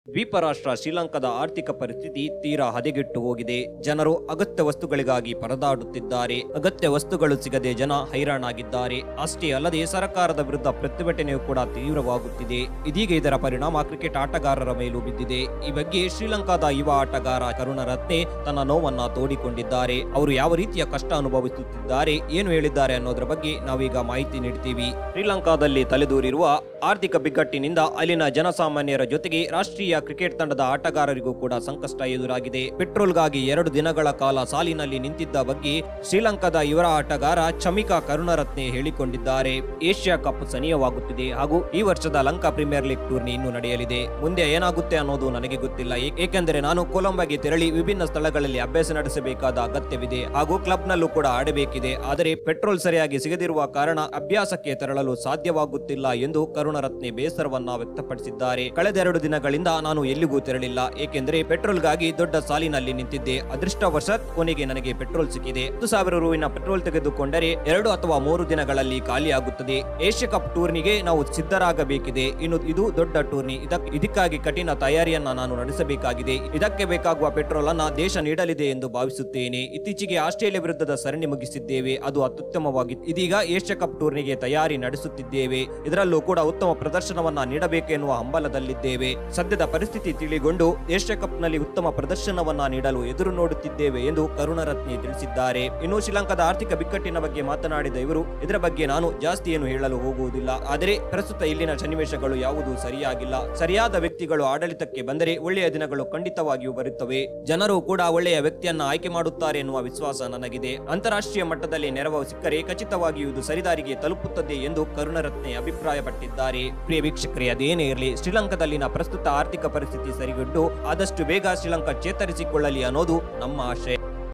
ದ್ವೀಪ ರಾಷ್ಟ್ರ ಶ್ರೀಲಂಕಾದ ಆರ್ಥಿಕ ಪರಿಸ್ಥಿತಿ ತೀರಾ ಹದಗೆಟ್ಟು ಹೋಗಿದೆ ಜನರು ಅಗತ್ಯ ವಸ್ತುಗಳಿಗಾಗಿ ಪರದಾಡುತ್ತಿದ್ದಾರೆ ಅಗತ್ಯ ವಸ್ತುಗಳು ಸಿಗದೆ ಜನ ಹೈರಾಣಾಗಿದ್ದಾರೆ ಅಷ್ಟೇ ಅಲ್ಲದೆ ಸರ್ಕಾರದ ವಿರುದ್ಧ ಪ್ರತಿಭಟನೆಯು ಕೂಡ ತೀವ್ರವಾಗುತ್ತಿದೆ ಇದೀಗ ಇದರ ಪರಿಣಾಮ ಕ್ರಿಕೆಟ್ ಆಟಗಾರರ ಮೇಲೂ ಬಿದ್ದಿದೆ ಈ ಬಗ್ಗೆ ಶ್ರೀಲಂಕಾದ ಯುವ ಆಟಗಾರ ಕರುಣರತ್ನೆ ತನ್ನ ನೋವನ್ನ ತೋಡಿಕೊಂಡಿದ್ದಾರೆ ಅವರು ಯಾವ ರೀತಿಯ ಕಷ್ಟ ಅನುಭವಿಸುತ್ತಿದ್ದಾರೆ ಏನು ಹೇಳಿದ್ದಾರೆ ಅನ್ನೋದರ ಬಗ್ಗೆ ನಾವೀಗ ಮಾಹಿತಿ ನೀಡ್ತೀವಿ ಶ್ರೀಲಂಕಾದಲ್ಲಿ ತಲೆದೂರಿರುವ ಆರ್ಥಿಕ ಬಿಕ್ಕಟ್ಟಿನಿಂದ ಅಲ್ಲಿನ ಜನಸಾಮಾನ್ಯರ ಜೊತೆಗೆ ರಾಷ್ಟ್ರೀಯ ಕ್ರಿಕೆಟ್ ತಂಡದ ಆಟಗಾರರಿಗೂ ಕೂಡ ಸಂಕಷ್ಟ ಎದುರಾಗಿದೆ ಪೆಟ್ರೋಲ್ಗಾಗಿ ಎರಡು ದಿನಗಳ ಕಾಲ ಸಾಲಿನಲ್ಲಿ ನಿಂತಿದ್ದ ಬಗ್ಗೆ ಶ್ರೀಲಂಕಾದ ಯುವ ಆಟಗಾರ ಚಮಿಕಾ ಕರುಣರತ್ನೆ ಹೇಳಿಕೊಂಡಿದ್ದಾರೆ ಏಷ್ಯಾ ಕಪ್ ಸನಿಯವಾಗುತ್ತಿದೆ ಹಾಗೂ ಈ ವರ್ಷದ ಲಂಕಾ ಪ್ರೀಮಿಯರ್ ಲೀಗ್ ಟೂರ್ನಿ ಇನ್ನೂ ನಡೆಯಲಿದೆ ಮುಂದೆ ಏನಾಗುತ್ತೆ ಅನ್ನೋದು ನನಗೆ ಗೊತ್ತಿಲ್ಲ ಏ- ಏಕೆಂದರೆ ನಾನು ಕೊಲಂಬೋಗೆ ತೆರಳಿ ವಿಭಿನ್ನ ಸ್ಥಳಗಳಲ್ಲಿ ಅಭ್ಯಾಸ ನಡೆಸಬೇಕಾದ ಅಗತ್ಯವಿದೆ ಹಾಗೂ ಕ್ಲಬ್ನಲ್ಲೂ ಕೂಡ ಆಡಬೇಕಿದೆ ಆದರೆ ಪೆಟ್ರೋಲ್ ಸರಿಯಾಗಿ ಸಿಗದಿರುವ ಕಾರಣ ಅಭ್ಯಾಸಕ್ಕೆ ತೆರಳಲು ಸಾಧ್ಯವಾಗುತ್ತಿಲ್ಲ ಎಂದು ಕರುಣರತ್ನೆ ಬೇಸರವನ್ನ ವ್ಯಕ್ತಪಡಿಸಿದ್ದಾರೆ ಕಳೆದೆರಡು ದಿನಗಳಿಂದ ನಾನು ಎಲ್ಲಿಗೂ ತೆರಳಿಲ್ಲ ಏಕೆಂದರೆ ಪೆಟ್ರೋಲ್ಗಾಗಿ ದೊಡ್ಡ ಸಾಲಿನಲ್ಲಿ ನಿಂತಿದ್ದೆ ಅದೃಷ್ಟವಶಾತ್ ಕೊನೆಗೆ ನನಗೆ ಪೆಟ್ರೋಲ್ ಸಿಕ್ಕಿದೆ ಹತ್ತು ಸಾವಿರ ರೂವಿನ ಪೆಟ್ರೋಲ್ ತೆಗೆದುಕೊಂಡರೆ ಎರಡು ಅಥವಾ ಮೂರು ದಿನಗಳಲ್ಲಿ ಖಾಲಿಯಾಗುತ್ತದೆ ಏಷ್ಯಾ ಕಪ್ ಟೂರ್ನಿಗೆ ನಾವು ಸಿದ್ಧರಾಗಬೇಕಿದೆ ಇನ್ನು ಇದು ದೊಡ್ಡ ಟೂರ್ನಿ ಇದಕ್- ಇದಕ್ಕಾಗಿ ಕಠಿಣ ತಯಾರಿಯನ್ನ ನಾನು ನಡೆಸಬೇಕಾಗಿದೆ ಇದಕ್ಕೆ ಬೇಕಾಗುವ ಪೆಟ್ರೋಲ್ ಅನ್ನ ದೇಶ ನೀಡಲಿದೆ ಎಂದು ಭಾವಿಸುತ್ತೇನೆ ಇತ್ತೀಚೆಗೆ ಆಸ್ಟ್ರೇಲಿಯಾ ವಿರುದ್ಧದ ಸರಣಿ ಮುಗಿಸಿದ್ದೇವೆ ಅದು ಅತ್ಯುತ್ತಮವಾಗಿತ್ತು ಇದೀಗ ಏಷ್ಯಾ ಕಪ್ ಟೂರ್ನಿಗೆ ತಯಾರಿ ನಡೆಸುತ್ತಿದ್ದೇವೆ ಇದರಲ್ಲೂ ಕೂಡ ಉತ್ತಮ ಪ್ರದರ್ಶನವನ್ನ ನೀಡಬೇಕೆನ್ನುವ ಹಂಬಲದಲ್ಲಿದ್ದೇವೆ ಸದ್ಯದ ಪರಿಸ್ಥಿತಿ ತಿಳಿಗೊಂಡು ಏಷ್ಯಾ ಕಪ್ನಲ್ಲಿ ಉತ್ತಮ ಪ್ರದರ್ಶನವನ್ನ ನೀಡಲು ಎದುರು ನೋಡುತ್ತಿದ್ದೇವೆ ಎಂದು ಕರುಣರತ್ನೆ ತಿಳಿಸಿದ್ದಾರೆ ಇನ್ನು ಶ್ರೀಲಂಕಾದ ಆರ್ಥಿಕ ಬಿಕ್ಕಟ್ಟಿನ ಬಗ್ಗೆ ಮಾತನಾಡಿದ ಇವರು ಇದರ ಬಗ್ಗೆ ನಾನು ಜಾಸ್ತಿ ಏನು ಹೇಳಲು ಹೋಗುವುದಿಲ್ಲ ಆದರೆ ಪ್ರಸ್ತುತ ಇಲ್ಲಿನ ಸನ್ನಿವೇಶಗಳು ಯಾವುದೂ ಸರಿಯಾಗಿಲ್ಲ ಸರಿಯಾದ ವ್ಯಕ್ತಿಗಳು ಆಡಳಿತಕ್ಕೆ ಬಂದರೆ ಒಳ್ಳೆಯ ದಿನಗಳು ಖಂಡಿತವಾಗಿಯೂ ಬರುತ್ತವೆ ಜನರು ಕೂಡ ಒಳ್ಳೆಯ ವ್ಯಕ್ತಿಯನ್ನ ಆಯ್ಕೆ ಮಾಡುತ್ತಾರೆ ಎನ್ನುವ ವಿಶ್ವಾಸ ನನಗಿದೆ ಅಂತಾರಾಷ್ಟ್ರೀಯ ಮಟ್ಟದಲ್ಲಿ ನೆರವು ಸಿಕ್ಕರೆ ಖಚಿತವಾಗಿಯೂ ಇದು ಸರಿದಾರಿಗೆ ತಲುಪುತ್ತದೆ ಎಂದು ಕರುಣರತ್ನೆ ಅಭಿಪ್ರಾಯಪಟ್ಟಿದ್ದಾರೆ ಪ್ರಿಯ ವೀಕ್ಷಕರೇ ಅದೇನೇ ಇರಲಿ ಶ್ರೀಲಂಕಾದಲ್ಲಿನ ಪ್ರಸ್ತುತ ಆರ್ಥಿಕ ಪರಿಸ್ಥಿತಿ ಸರಿಗೊಂಡು ಆದಷ್ಟು ಬೇಗ ಶ್ರೀಲಂಕಾ ಚೇತರಿಸಿಕೊಳ್ಳಲಿ ಅನ್ನೋದು ನಮ್ಮ ಆಶಯ